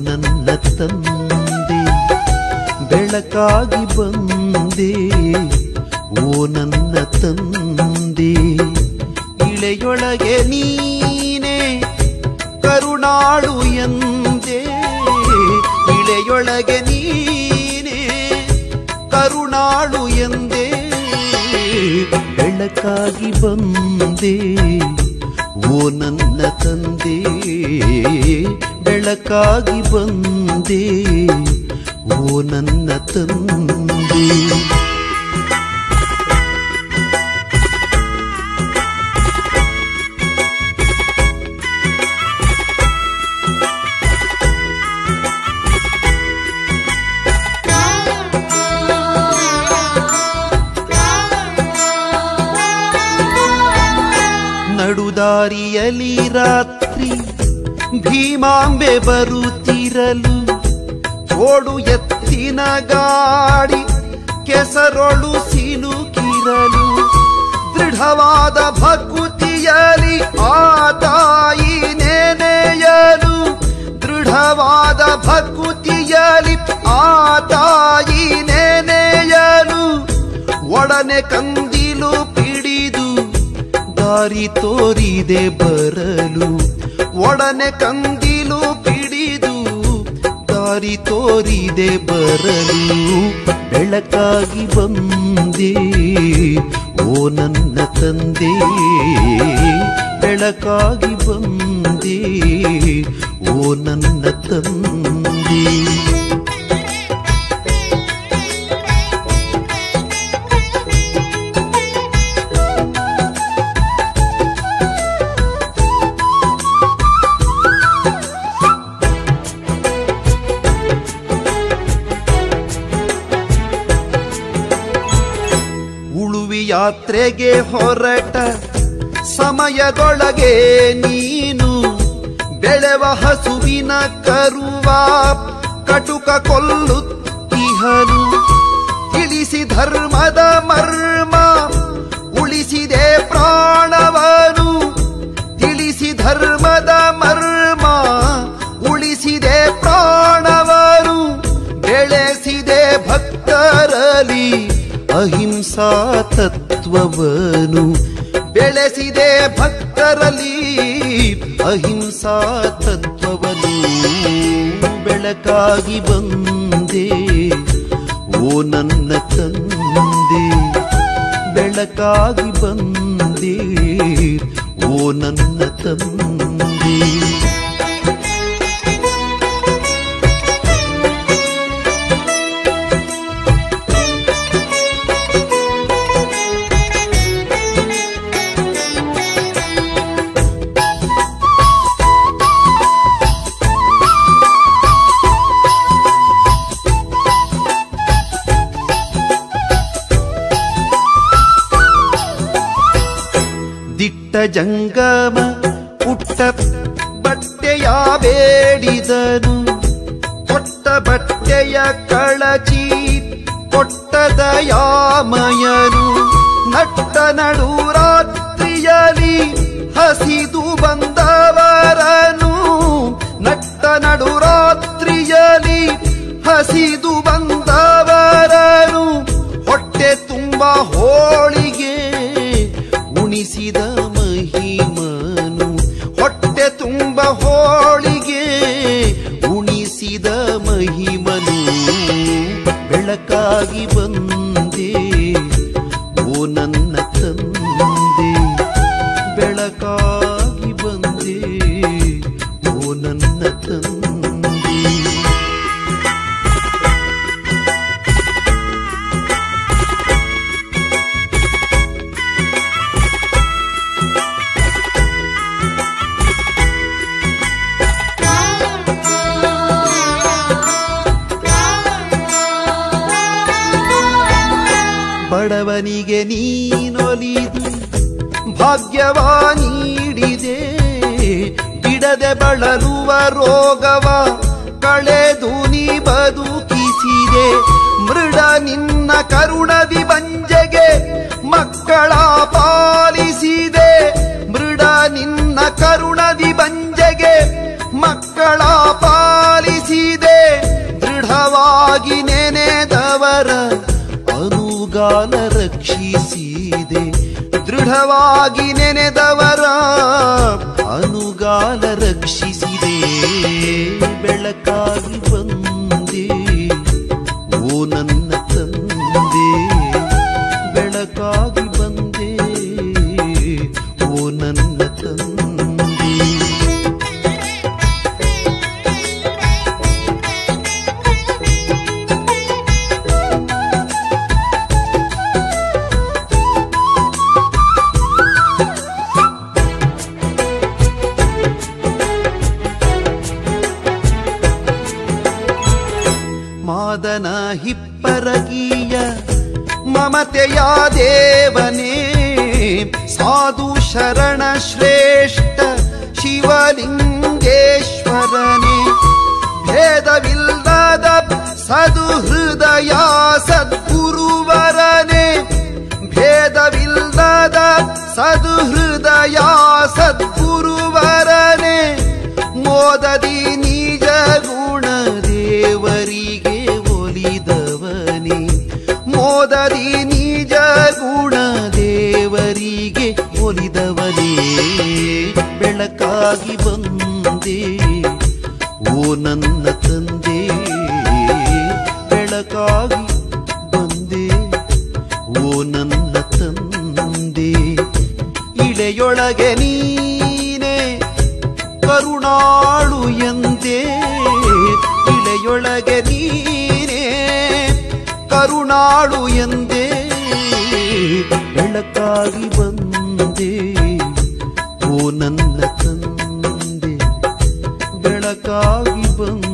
ನನ್ನ ತಂದೆ ಬೆಳಕಾಗಿ ಬಂದೆ ಓ ನನ್ನ ತಂದೆ ಇಳೆಯೊಳಗೆ ನೀನೆ ಕರುಣಾಳು ಎಂದೆ ಇಳೆಯೊಳಗೆ ನೀನೆ ಕರುಣಾಳು ಎಂದೆ ಬೆಳಕಾಗಿ ಬಂದೆ ಓ ನನ್ನ ತಂದೆ ಬೆಳಕಾಗಿ ಬಂದೆ ಓ ನನ್ನ ತಂದೆ ನಡುದಾರಿಯಲಿ ರಾತ್ರಿ ಭೀಮಾಂಬೆ ಬರುತ್ತಿರಲು ಓಡು ಎತ್ತಿನ ಗಾಡಿ ಕೆಸರೊಳು ಸಿಲುಕಿರಲು ದೃಢವಾದ ಭಕುತಿಯಲಿ ಆ ತಾಯಿ ನೆನೆಯಲು ದೃಢವಾದ ಭಕುತಿಯಲಿ ಆ ತಾಯಿ ನೆನೆಯಲು ಒಡನೆ ಕಂದಿಲು ಪಿಡಿದು ದಾರಿ ತೋರಿದೆ ಬರಲು ಒಡನೆ ಕಂದಿಲು ಪಿಡಿದು ದಾರಿ ತೋರಿದೆ ಬರಲು ಬೆಳಕಾಗಿ ಬಂದೆ ಓ ನನ್ನ ತಂದೆ ಬೆಳಕಾಗಿ ಬಂದೆ ಓ ನನ್ನ ತಂದೆ ಉಳುವಿ ಯಾತ್ರೆಗೆ ಹೊರಟ ಸಮಯದೊಳಗೆ ನೀನು ಬೆಳೆವ ಹಸುವಿನ ಕರುವ ಕಟುಕ ಕೊಲ್ಲುತ್ತಿಹನು ತಿಳಿಸಿ ಧರ್ಮದ ಮರ್ಮ ಉಳಿಸಿದೆ ಪ್ರಾಣವನು ತಿಳಿಸಿ ಧರ್ಮದ ಮರ್ಮ ಉಳಿಸಿದೆ ಪ್ರಾಣವನು ಬೆಳೆಸಿದೆ ಭಕ್ತರಲಿ ಅಹಿಂಸಾ ತತ್ವವನು ಬೆಳೆಸಿದೆ ಭಕ್ತರಲಿ ಅಹಿಂಸಾ ತತ್ವವನು ಬೆಳಕಾಗಿ ಬಂದೆ ಓ ನನ್ನ ತಂದೆ ಬೆಳಕಾಗಿ ಬಂದೆ ಓ ನನ್ನ ತಂದೆ ದಿಟ್ಟ ಜಂಗಮ ಪುಟ್ಟ ಬಟ್ಟೆಯ ಬೇಡಿದನು ಕೊಟ್ಟ ಬಟ್ಟೆಯ ಕಳಚಿ ಕೊಟ್ಟ ದಯಾಮಯನು ನಟ್ಟ ನಡು ರಾತ್ರಿಯಲಿ ಹಸಿದು ಬಂದವರನು ನಟ್ಟ ನಡು ರಾತ್ರಿಯಲಿ ಹಸಿದು ಬಂದವರನು ಹೊಟ್ಟೆ ತುಂಬ ಹೋಳಿಗೆ ಉಣಿಸಿದ ಮಹಿಮನು ಹೊಟ್ಟೆ ತುಂಬ ಹೋಳಿಗೆ ಉಣಿಸಿದ ಮಹಿಮನು ಬೆಳಕಾಗಿ ಬಂದೆ ಓ ನನ್ನ ತಂದೆ ಬೆಳಕಾಗಿ ಬಂದೆ ಓ ನನ್ನ ತಂದೆ ಬಡವನಿಗೆ ನೀನೊಲಿದು ಭಾಗ್ಯವ ನೀಡಿದೆ ಬಿಡದೆ ಬಳಲುವ ರೋಗವ ಕಳೆದು ನೀ ಬದುಕಿಸಿದೆ ಮೃಡ ನಿನ್ನ ಕರುಣದಿ ಬಂಜೆಗೆ ಮಕ್ಕಳ ಪಾಲಿಸಿದೆ ಮೃಡ ನಿನ್ನ ಕರುಣದಿ ಬಂಜೆಗೆ ಮಕ್ಕಳ ಪಾಲಿಸಿ ದೃಢವಾಗಿ ನೆನೆದವರ ಅನುಗಾಲ ರಕ್ಷಿಸಿದೆ ಬೆಳಕಾಗಿ ಬಂದೆ ಓ ನನ್ನ ತಂದೆ ಬೆಳಕಾಗಿ ಬಂದೆ ಓ ನನ್ನ ತಂದೆ ಮಾದನ ಹಿಪ್ಪರಗೀಯ ಮಮತೆಯ ದೇವನೇ ಸಾಧು ಶರಣ ಶ್ರೇಷ್ಠ ಶಿವಲಿಂಗೇಶ್ವರನೇ ಭೇದವಿಲ್ಲದ ಸದುಹೃದಯ ಸದ್ಗುರುವರನೇ ಭೇದವಿಲ್ಲದ ಸದುಹೃದಯ ಸದ್ಗುರುವರನೇ ಮೋದದಿ ನಿಜ ಗುಣ ದೇವರಿಗೆ ಒಲಿದವನೇ ಮೋದದಿ ನಿಜ ಗುಣ ದೇವರಿಗೆ ಒಲಿದವನೇ ಬೆಳಕಾಗಿ ಬಂದೆ ಓ ನನ್ನ ತಂದೆ ಬೆಳಕಾಗಿ ಬಂದೆ ಓ ನನ್ನ ತಂದೆ ಇಳೆಯೊಳಗೆ ನೀನೆ ಕರುಣಾಳು ಎಂದೇ ಇಳೆಯೊಳಗೆ ನೀನೇ ಕರುಣಾಳು ಎಂದೇ ಬೆಳಕಾಗಿ ಬಂದೆ ಓ ನನ್ನ ತಂದೆ ಬೆಳಕಾಗಿ ಬಂದೆ